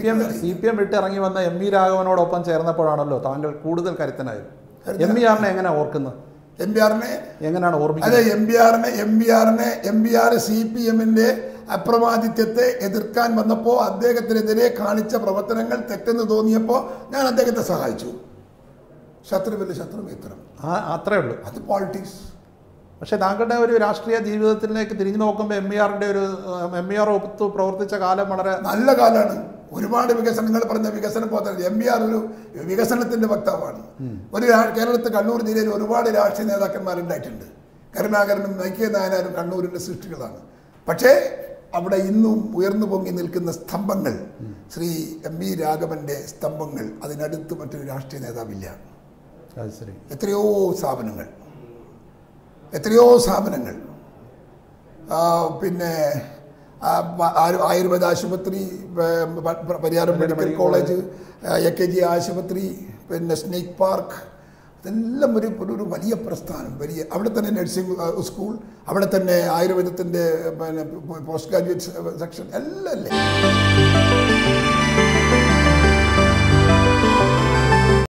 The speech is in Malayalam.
P M C P M വിട്ടിറങ്ങി വന്ന എം വി രാഘവനോടൊപ്പം ചേർന്നപ്പോഴാണല്ലോ താങ്കൾ കൂടുതൽ കരുത്തനായത് എം വി ആറിനെ എങ്ങനെ ഓർക്കുന്നത് എം പി ആറിനെ എങ്ങനെയാണ് അതെ ഓർമ്മിക്കുന്നത് എം പി ആറിനെ എം പി ആറിനെ M P R C P എമ്മിന്റെ അപ്രമാദിത്യത്തെ എതിർക്കാൻ വന്നപ്പോൾ അദ്ദേഹത്തിനെതിരെ കാണിച്ച പ്രവർത്തനങ്ങൾ തെറ്റെന്ന് തോന്നിയപ്പോൾ ഞാൻ അദ്ദേഹത്തെ സഹായിച്ചു ശത്രുവില്ല ശത്രു മിത്രം ആ അത്രേ ഉള്ളൂ അത് പോളിറ്റിക്സ് പക്ഷേ താങ്കളുടെ ഒരു രാഷ്ട്രീയ ജീവിതത്തിലേക്ക് തിരിഞ്ഞു നോക്കുമ്പോൾ എം ഇ ആറിൻ്റെ ഒരു എം ഇ ആർ ഒത്ത് പ്രവർത്തിച്ച കാലം വളരെ നല്ല കാലമാണ് ഒരുപാട് വികസനങ്ങൾ പറഞ്ഞ വികസന പോത്തല്ല എം പി ആർ ഒരു വികസനത്തിന്റെ വക്താവാണ് ഒരു രാ- കേരളത്തിൽ കണ്ണൂർ ജില്ലയിൽ ഒരുപാട് രാഷ്ട്രീയ നേതാക്കന്മാരുണ്ടായിട്ടുണ്ട് കരുണാകരനും നൈക്കിയ നായനാരും കണ്ണൂരിന്റെ സൃഷ്ടികളാണ് പക്ഷേ അവിടെ ഇന്നും ഉയർന്നു പൊങ്ങി നിൽക്കുന്ന സ്തംഭങ്ങൾ ശ്രീ എം വി രാഘവന്റെ സ്തംഭങ്ങൾ അതിനടുത്ത് മറ്റൊരു രാഷ്ട്രീയ നേതാവില്ല അത് ശരി എത്രയോ സ്ഥാപനങ്ങൾ എത്രയോ സ്ഥാപനങ്ങൾ ആ, പിന്നെ ആ, പ- ആയു- ആയുർവേദ ആശുപത്രി പ- പ- പ- Pariyaram medical college A K G ആശുപത്രി പിന്നെ സ്നേക്ക് പാർക്ക് ഇതെല്ലാം ഒരു ഒരു- ഒരു വലിയ പ്രസ്ഥാനം വലിയ അവിടെ തന്നെ നഴ്സിംഗ് ആ, സ്കൂൾ അവിടെ തന്നെ ആയുർവേദത്തിൻ്റെ പിന്നെ പോസ്റ്റ് ഗ്രാജുവേറ്റ് സെക്ഷൻ എല്ലാം അല്ലേ